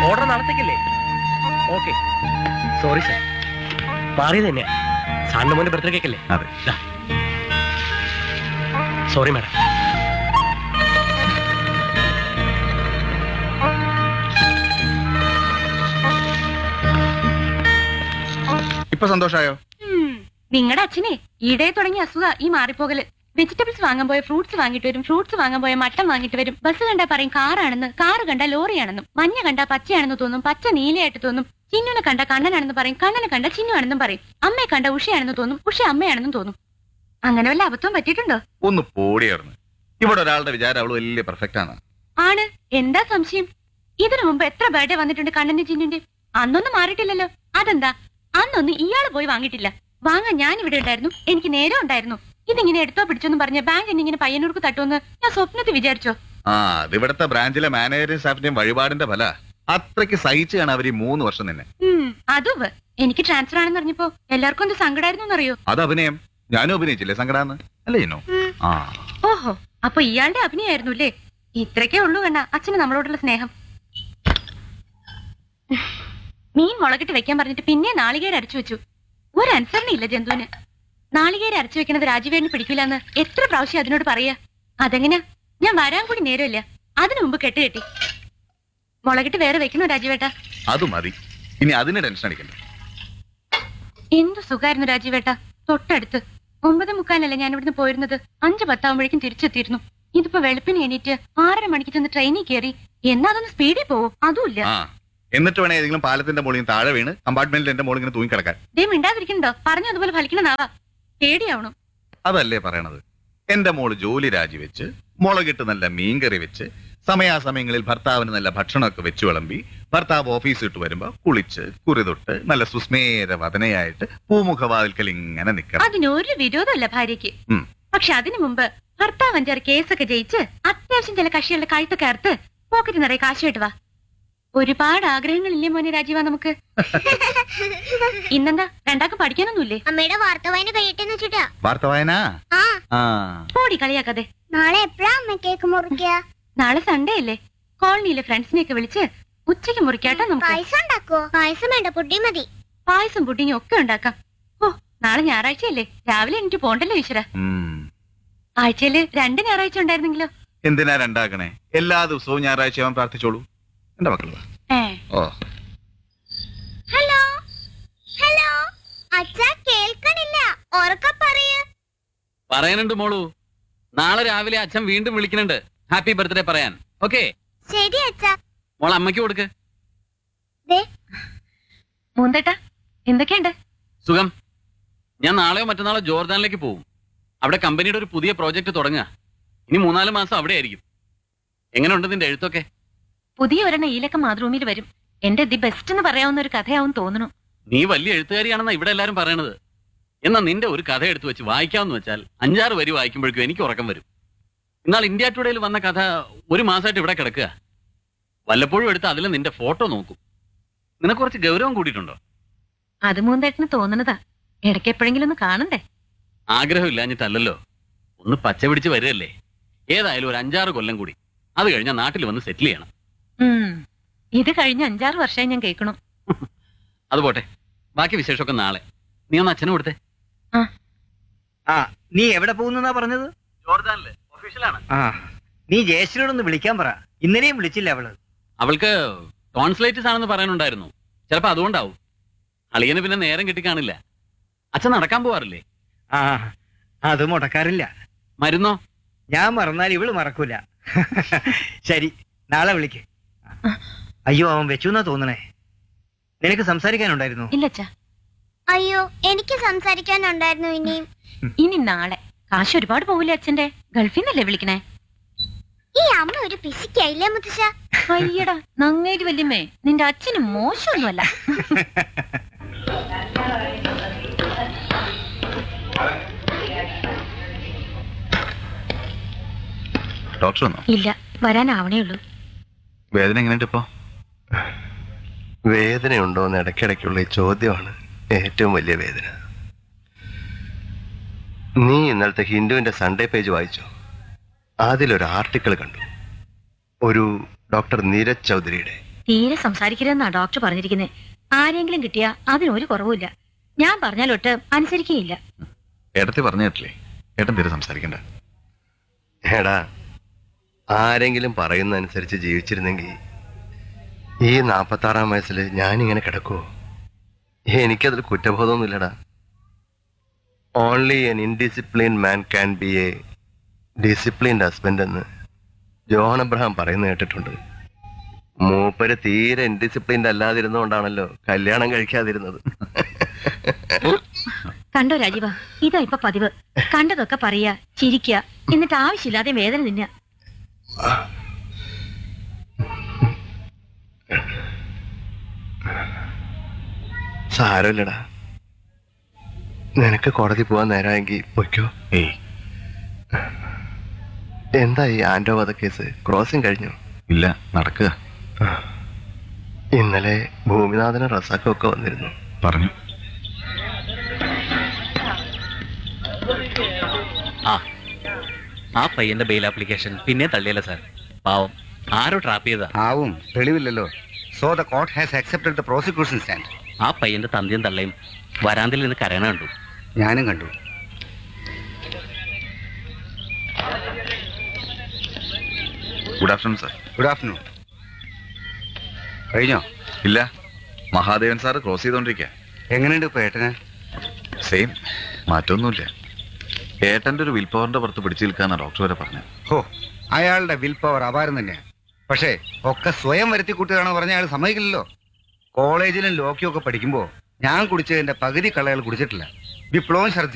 Order നടത്തിക്കില്ലേ okay sorry sir മാറിയത് തന്നെയാ സാറിന്റെ മോന്റെ ബർത്ത്ഡേ കേക്കല്ലേ അതെ സോറി മാഡം ഇപ്പൊ സന്തോഷായോ നിങ്ങളുടെ അച്ഛനെ ഈടെ തുടങ്ങിയ അസുഖ ഈ മാറിപ്പോകല് വെജിറ്റബിൾസ് വാങ്ങാൻ പോയ ഫ്രൂട്ട്സ് വാങ്ങിട്ട് വരും ഫ്രൂട്ട്സ് വാങ്ങാൻ പോയ മട്ടൻ വാങ്ങിട്ട് വരും ബസ് കണ്ടാ പറയും കാറാണെന്ന് കാറ് കണ്ടാ ലോറിയാണെന്നും മഞ്ഞ കണ്ടാ പച്ചയാണെന്ന് തോന്നും പച്ച നീലയായിട്ട് തോന്നും ചിന്നുനെ കണ്ട കണ്ണനാണെന്ന് പറയും കണ്ണനെ കണ്ട ചിന്നുവാണെന്നും പറയും അമ്മയെ കണ്ട ഉഷയാണെന്ന് തോന്നും ഉഷ അമ്മയാണെന്നും തോന്നും അങ്ങനെ വല്ല അബദ്ധവും പറ്റിയിട്ടുണ്ടോ ഒന്ന് പോടിയായിരുന്നു ഇവിടെ ഒരാളുടെ വിചാരം അവള് വലിയ പെർഫെക്റ്റ് ആണ് ആണ് എന്താ സംശയം ഇതിനു മുമ്പ് എത്ര ബർത്ത്ഡേ വന്നിട്ടുണ്ട് കണ്ണന്റെ ചിന്നുന്റെ അന്നൊന്നും മാറിയിട്ടില്ലല്ലോ അതെന്താ അന്നൊന്നും ഇയാള് പോയി വാങ്ങിയിട്ടില്ല വാങ്ങാൻ ഞാൻ ഇവിടെ ഉണ്ടായിരുന്നു എനിക്ക് നേരം ഉണ്ടായിരുന്നു ഇതിങ്ങനെ എടുത്തോ പിടിച്ചോന്നും പറഞ്ഞ ബാങ്ക് എന്നെ ഇങ്ങനെ പയ്യന്നൂർക്ക് തട്ടുമെന്ന് ഞാൻ സ്വപ്നത്തിൽ വിചാരിച്ചോ ആ അത് ഇവിടുത്തെ ബ്രാഞ്ചിലെ മാനേജറും സ്റ്റാഫിന്റെയും വഴിപാടിന്റെ ഫല അത്രയ്ക്ക് സഹിച്ചാണ് അവർ ഈ മൂന്ന് വർഷം നിന്നെ ഉം അതുവ് എനിക്ക് ട്രാൻസ്ഫർ ആണെന്ന് അറിഞ്ഞപ്പോ എല്ലാവർക്കും എന്ത് സങ്കടായിരുന്നു എന്നറിയോ അത് അഭിനയം ഞാനും അഭിനയിച്ചില്ലേ സങ്കടാന്ന് അല്ലേ ഇന്നോ ആ ഓഹോ അപ്പൊ ഇയാളുടെ അഭിനയായിരുന്നു അല്ലേ ഇത്രക്കേ ഉള്ളൂ കണ്ണ അച്ഛന് നമ്മളോടുള്ള സ്നേഹം മീൻ മുളകിട്ട് വെക്കാൻ പറഞ്ഞിട്ട് പിന്നെ നാളികേര അരച്ചു വെച്ചു ഒരു അനുസരണയില്ല ജന്തുവിന് നാളികേര അരച്ചു വെക്കണത് രാജീവേണിന് പിടിക്കില്ലെന്ന് എത്ര പ്രാവശ്യം അതിനോട് പറയാ അതെങ്ങനെയാ ഞാൻ വരാൻ കൂടി നേരമില്ല അതിനു മുമ്പ് കെട്ട് കെട്ടി മുളകിട്ട് വേറെ വെക്കണോ രാജീവേട്ട അത് മതി ഇനി അതിന് ടെൻഷൻ അടിക്കണ്ട എന്തു സുഖായിരുന്നു രാജീവേട്ട തൊട്ടടുത്ത് ഒമ്പത് മുക്കാലല്ലേ ഞാൻ ഇവിടുന്ന് പോയിരുന്നത് അഞ്ച് പത്താവുമ്പോഴേക്കും തിരിച്ചെത്തിയിരുന്നു ഇതിപ്പോ വെളുപ്പിന് എണീറ്റ് ആറര മണിക്ക് ചെന്ന് ട്രെയിനിൽ കയറി എന്നാ അതൊന്ന് സ്പീഡിൽ പോവോ അതുമില്ല ആ എന്നിട്ട് വേണേ ഏതെങ്കിലും പാലത്തിന്റെ മുകളിൽ താഴെ വീണ് കമ്പാർട്ട്മെന്റിൽ എന്റെ മോളിങ്ങനെ തൂങ്ങിക്കിടക്കാൻ ദേ മിണ്ടാതിരിക്കണ്ടോ പറഞ്ഞു അതുപോലെ ഫലിക്കണമെന്നാവാ പേടിയാവണം അതല്ലേ പറയണത് എന്റെ മോള് ജോലി രാജിവെച്ച് മുളകിട്ട് നല്ല മീൻകറി വെച്ച് സമയാസമയങ്ങളിൽ ഭർത്താവിന് നല്ല ഭക്ഷണമൊക്കെ വെച്ചു വിളമ്പി ഭർത്താവ് ഓഫീസ് ഇട്ട് വരുമ്പോ കുളിച്ച് കുറിതൊട്ട് നല്ല സുസ്മേര വദനയായിട്ട് പൂമുഖവാതിൽക്കൽ ഇങ്ങനെ നിക്കണം അതിനൊരു വിരോധമല്ല ഭാര്യയ്ക്ക് ഉം. പക്ഷെ അതിനു മുമ്പ് ഭർത്താവ് അഞ്ചാറ് കേസൊക്കെ ജയിച്ച് അത്യാവശ്യം ചില കക്ഷികളുടെ കഴുത്തൊക്കെ അറുത്ത് പോക്കറ്റ് നിറയെ കാശുമായിട്ട് വാ ഒരുപാട് ആഗ്രഹങ്ങളില്ലേ മോനെ രാജീവ നമുക്ക് ഇന്നെന്താ രണ്ടാക്കും പഠിക്കാനൊന്നുമില്ലേ അമ്മയുടെ വാർത്ത വായന കഴിയട്ടെന്ന് വെച്ചിട്ടാ വാർത്ത വായന ആ ആ പോടി കളിയാക്കാതെ നാളെ എപ്പോഴാ അമ്മ കേക്ക് മുറിക്കുക നാളെ സൺഡേ അല്ലേ കോളനിയിലെ ഫ്രണ്ട്സിനെയൊക്കെ വിളിച്ച് ഉച്ചയ്ക്ക് മുറിക്കാട്ടോ നമുക്ക് പായസം ഉണ്ടാക്കോ പായസം വേണ്ട പുട്ടി മതി പായസം പുഡിങ്ങും ഒക്കെ ഉണ്ടാക്കാം ഓ നാളെ ഞായറാഴ്ചയല്ലേ രാവിലെ എനിക്ക് പോണ്ടല്ലോ ഈശ്വര ഉം. ആഴ്ചയില് രണ്ട് ഞായറാഴ്ച ഉണ്ടായിരുന്നെങ്കിലോ എന്തിനാ രണ്ടാക്കണേ എല്ലാ ദിവസവും ഞായറാഴ്ച അവൻ പ്രാർത്ഥിച്ചോളൂ എന്റെ മക്കൾ വാ. ഏ ഓ ഹലോ ഹലോ അച്ഛ കേൾക്കണില്ല ഉറക്ക പറയൂ പറയാനുണ്ട് മോളു നാളെ രാവിലെ അച്ഛൻ വീണ്ടും വിളിക്കുന്നുണ്ട് ഹാപ്പി ബർത്ത്ഡേ പറയാൻ ഓക്കെ ശരി അച്ഛ മോൾ അമ്മയ്ക്ക് കൊടുക്ക് മൂന്തേട്ടാ എന്തൊക്കെയുണ്ട് സുഖം ഞാൻ നാളെയോ മറ്റന്നാളോ ജോർദാനിലേക്ക് പോകും അവിടെ കമ്പനിയുടെ ഒരു പുതിയ പ്രോജക്റ്റ് തുടങ്ങുക ഇനി മൂന്നാല് മാസം അവിടെ ആയിരിക്കും എങ്ങനെയുണ്ട് നിന്റെ എഴുത്തൊക്കെ പുതിയ ഒരെണ്ണം ഈലക്ക മാതൃഭൂമിയിൽ വരും എന്റെ ദി ബെസ്റ്റ് എന്ന് പറയാവുന്ന ഒരു കഥയാവും തോന്നുന്നു നീ വലിയ എഴുത്തുകാരിയാണെന്നാ ഇവിടെ എല്ലാരും പറയണത് എന്നാ നിന്റെ ഒരു കഥ എടുത്തു വെച്ച് വായിക്കാമെന്ന് വെച്ചാൽ അഞ്ചാറ് വരി വായിക്കുമ്പോഴേക്കും എനിക്ക് ഉറക്കം വരും എന്നാൽ ഇന്ത്യ ടുഡേയിൽ വന്ന കഥ ഒരു മാസമായിട്ട് ഇവിടെ കിടക്കുക വല്ലപ്പോഴും എടുത്ത് അതിൽ നിന്റെ ഫോട്ടോ നോക്കും നിനക്ക് കുറച്ച് ഗൗരവം കൂടിയിട്ടുണ്ടോ അത് മൂന്തേട്ടന് തോന്നുന്നതാ ഇടയ്ക്ക് എപ്പോഴെങ്കിലും ഒന്ന് കാണണ്ടേ ആഗ്രഹമില്ലാഞ്ഞിട്ടല്ലല്ലോ ഒന്ന് പച്ച പിടിച്ച് വരികയല്ലേ ഏതായാലും ഒരു അഞ്ചാറ് കൊല്ലം കൂടി അത് കഴിഞ്ഞാൽ നാട്ടിൽ വന്ന് സെറ്റിൽ ചെയ്യണം ഉം. ഇത് കഴിഞ്ഞ അഞ്ചാറ് വർഷമായി ഞാൻ കേൾക്കണു അത് പോട്ടെ ബാക്കി വിശേഷമൊക്കെ നാളെ നീ ഒന്ന് അച്ഛനും കൊടുത്തേ ആ നീ എവിടെ പോകുന്നാ പറഞ്ഞത് ജോർദാനിലെ ഒഫീഷ്യലാണ് ആ നീ ജയശ്രീയോടൊന്ന് വിളിക്കാൻ പറ ഇന്നലെയും വിളിച്ചില്ല അവള് അവൾക്ക് ടോൺസ്ലൈറ്റിസ് ആണെന്ന് പറയാനുണ്ടായിരുന്നു ചിലപ്പോ അതുകൊണ്ടാവും അളിയന് പിന്നെ നേരം കിട്ടിക്കാണില്ല അച്ഛൻ നടക്കാൻ പോവാറില്ലേ ആ അത് മുടക്കാറില്ല മരുന്നോ ഞാൻ മറന്നാൽ ഇവള് മറക്കൂല ശരി നാളെ വിളിക്ക് അയ്യോ അവൻ വെച്ചു എന്നാ തോന്നണേ നിനക്ക് സംസാരിക്കാനുണ്ടായിരുന്നു ഇല്ലച്ചാ അയ്യോ എനിക്ക് സംസാരിക്കാനുണ്ടായിരുന്നു ഇനിയും ഇനി നാളെ കാശ് ഒരുപാട് പോവില്ലേ അച്ഛന്റെ ഗൾഫിൽ നിന്നല്ലേ വിളിക്കണേ ഈ അമ്മ ഒരു പിശിക്കായില്ലേ മുത്തശ്ശ അയ്യടാ നങ്ങേരി വല്യമ്മേ നിന്റെ അച്ഛന് മോശമൊന്നുമല്ല ഡോക്ടർ വന്നോ ഇല്ല വരാനാവണേ ഉള്ളൂ വേദന എങ്ങനെയുണ്ട് ഇപ്പോ വേദനയുണ്ടോ എന്ന് ഇടയ്ക്കിടയ്ക്കുള്ള ഈ ചോദ്യമാണ് ഏറ്റവും വലിയ വേദന നീ ഇന്നലത്തെ ഹിന്ദുവിന്റെ സൺഡേ പേജ് വായിച്ചോ അതിലൊരു ആർട്ടിക്കിൾ കണ്ടു ഒരു ഡോക്ടർ നീരജ് ചൗധരിയുടെ തീരെ സംസാരിക്കരുതെന്നാ ഡോക്ടർ പറഞ്ഞിരിക്കുന്നത് ആരെങ്കിലും കിട്ടിയാ അതിനൊരു കുറവുമില്ല ഞാൻ പറഞ്ഞാലൊട്ട് അനുസരിക്കുകയില്ല ഏട്ടത്തി പറഞ്ഞു കേട്ടില്ലേ ഏട്ടൻ തീരെ സംസാരിക്കണ്ട എടാ ആരെങ്കിലും പറയുന്നതനുസരിച്ച് ജീവിച്ചിരുന്നെങ്കിൽ ഈ നാപ്പത്താറാം വയസ്സിൽ ഞാനിങ്ങനെ കിടക്കുവോ എനിക്കതിൽ കുറ്റബോധമൊന്നുമില്ലടാ only an indiscipline man can be a disciplined husband എന്ന് ജോൺ അബ്രഹാം പറയുന്നത് കേട്ടിട്ടുണ്ട് മൂപ്പര് തീരെ ഇൻഡിസിപ്ലിൻഡ് അല്ലാതിരുന്നുകൊണ്ടാണല്ലോ കല്യാണം കഴിക്കാതിരുന്നത് കണ്ടോ രാജീവ ഇതാ ഇപ്പൊ പതിവ് കണ്ടതൊക്കെ പറയാ ചിരിക്കുക എന്നിട്ട് ആവശ്യമില്ലാതെ വേദന തിന്നുക സാരമില്ലടാ നിനക്ക് കോടതി പോവാൻ നേരമെങ്കിൽ പൊയ്ക്കോ ഏയ് എന്താ ഈ ആൻഡോ വധക്കേസ് ക്രോസിംഗ് കഴിഞ്ഞു ഇല്ല നടക്കുക ഇന്നലെ ഭൂമിനാഥനും റസാക്കും ഒക്കെ വന്നിരുന്നു പറഞ്ഞു ആ ആ പയ്യന്റെ ബെയിൽ ആപ്ലിക്കേഷൻ പിന്നെ തള്ളിയല്ല സാർ പാവം ആരോ ട്രാപ്പ് ചെയ്താ ആവും തെളിവില്ലല്ലോ so the court has accepted the prosecution stand ആ പയ്യന്റെ തന്തിയും തള്ളയും വരാന്തിൽ നിന്ന് കരയണ കണ്ടു ഞാനും കണ്ടു good afternoon sir good afternoon കഴിഞ്ഞോ ഇല്ല മഹാദേവൻ സാറ് ക്രോസ് ചെയ്തോണ്ടിരിക്കുക എങ്ങനെയുണ്ട് ഇപ്പൊ ഏട്ടന് സെയിം മാറ്റമൊന്നുമില്ല ഏട്ടന്റെ ഒരു വിൽ പവറിന്റെ പുറത്ത് പിടിച്ചു നിൽക്കാന്നാ ഡോക്ടർ വരെ പറഞ്ഞത് ഹോ അയാളുടെ വിൽ പവർ അപാരം തന്നെയാണ് പക്ഷേ ഒക്കെ സ്വയം വരുത്തി കൂട്ടുകയാണോ പറഞ്ഞ അയാൾ സമ്മതിക്കില്ലല്ലോ കോളേജിലും ലോക്കിയും ഒക്കെ പഠിക്കുമ്പോൾ ഞാൻ കുടിച്ചതിന്റെ പകുതി കള്ളകൾ കുടിച്ചിട്ടില്ല വിപ്ലവം ഛർദ്ദി